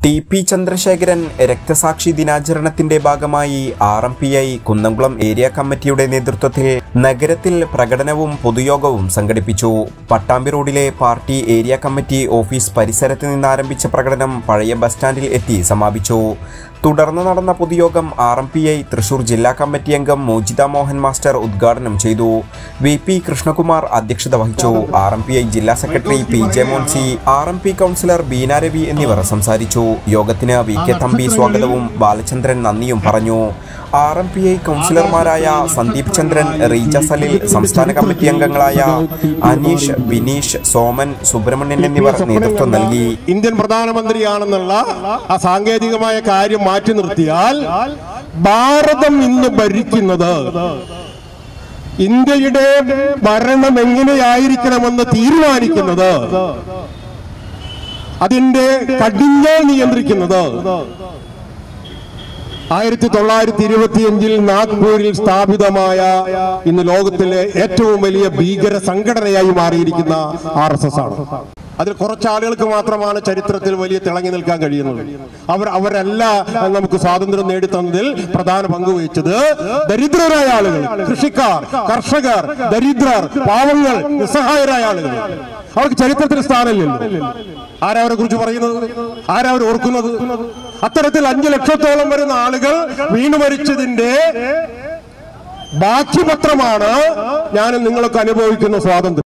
T P Chandrasekharan രക്തസാക്ഷി ദിനാചരണത്തിന്റെ ഭാഗമായി R M P I Kunnamkulam area committee നേതൃത്വത്തിൽ നഗരത്തിൽ പ്രകടനവും പൊതുയോഗവും സംഘടിപ്പിച്ചു പട്ടാമ്പി റോഡിലെ പാർട്ടി ഏരിയ കമ്മിറ്റി ഓഫീസ് പരിസരത്ത് നിന്ന് ആരംഭിച്ച പ്രകടനം പഴയ ബസ് സ്റ്റാൻഡിൽ എത്തി സമാപിച്ചു തുടർന്ന് നടന്ന പൊതുയോഗം R M P I Thrissur ജില്ലാ കമ്മിറ്റി അംഗം മോജിത മോഹൻ മാസ്റ്റർ ഉദ്ഘാടനം ചെയ്തു വി പി കൃഷ്ണകുമാർ അധ്യക്ഷത വഹിച്ചു ആർ എം പി ഐ ജില്ലാ secretary P J Moncy R M P councillor Beena Ravi എന്നിവർ സംസാരിച്ചു യോഗത്തിന് വി കെ തമ്പി സ്വാഗതവും ബാലചന്ദ്രൻ നന്ദിയും പറഞ്ഞു ആർ എം പി ഐ കൗൺസിലർമാരായ സന്ദീപ് ചന്ദ്രൻ റീജ സലിൽ സംസ്ഥാന കമ്മിറ്റി അംഗങ്ങളായ അനീഷ് ബിനീഷ് സോമൻ സുബ്രഹ്മണ്യൻ എന്നിവർ നേതൃത്വം നൽകി ഇന്ത്യൻ പ്രധാനമന്ത്രിയാണെന്നുള്ള ആ സാങ്കേതികമായ കാര്യം മാറ്റി നിർത്തിയാൽ ഭാരതം ഇന്ന് ഭരിക്കുന്നത് ഇന്ത്യയുടെ ഭരണം എങ്ങനെയായിരിക്കണമെന്ന് തീരുമാനിക്കുന്നത് അതിന്റെ കടിഞ്ഞാൽ നിയന്ത്രിക്കുന്നത് ആയിരത്തി തൊള്ളായിരത്തി ഇരുപത്തിയഞ്ചിൽ നാഗ്പൂരിൽ സ്ഥാപിതമായ ഇന്ന് ലോകത്തിലെ ഏറ്റവും വലിയ ഭീകര സംഘടനയായി മാറിയിരിക്കുന്ന ആർ എസ് എസ് ആണ് അതിൽ കുറച്ച് ആളുകൾക്ക് മാത്രമാണ് ചരിത്രത്തിൽ വലിയ തിളങ്ങി നിൽക്കാൻ കഴിയുന്നത് അവർ അവരല്ല നമുക്ക് സ്വാതന്ത്ര്യം നേടിത്തന്നതിൽ പ്രധാന പങ്ക് വഹിച്ചത് ദരിദ്രരായ ആളുകൾ കൃഷിക്കാർ കർഷകർ ദരിദ്രർ പാവങ്ങൾ നിസ്സഹായരായ ആളുകൾ അവർക്ക് ചരിത്രത്തിൽ സ്ഥാനമില്ലല്ലോ ആരാ അവരെ കുറിച്ച് പറയുന്നത് ആരാ അവർ ഓർക്കുന്നത് അത്തരത്തിൽ അഞ്ചു ലക്ഷത്തോളം വരുന്ന ആളുകൾ വീണു മരിച്ചതിന്റെ ബാക്കിപത്രമാണ് ഞാനും നിങ്ങളൊക്കെ അനുഭവിക്കുന്ന സ്വാതന്ത്ര്യം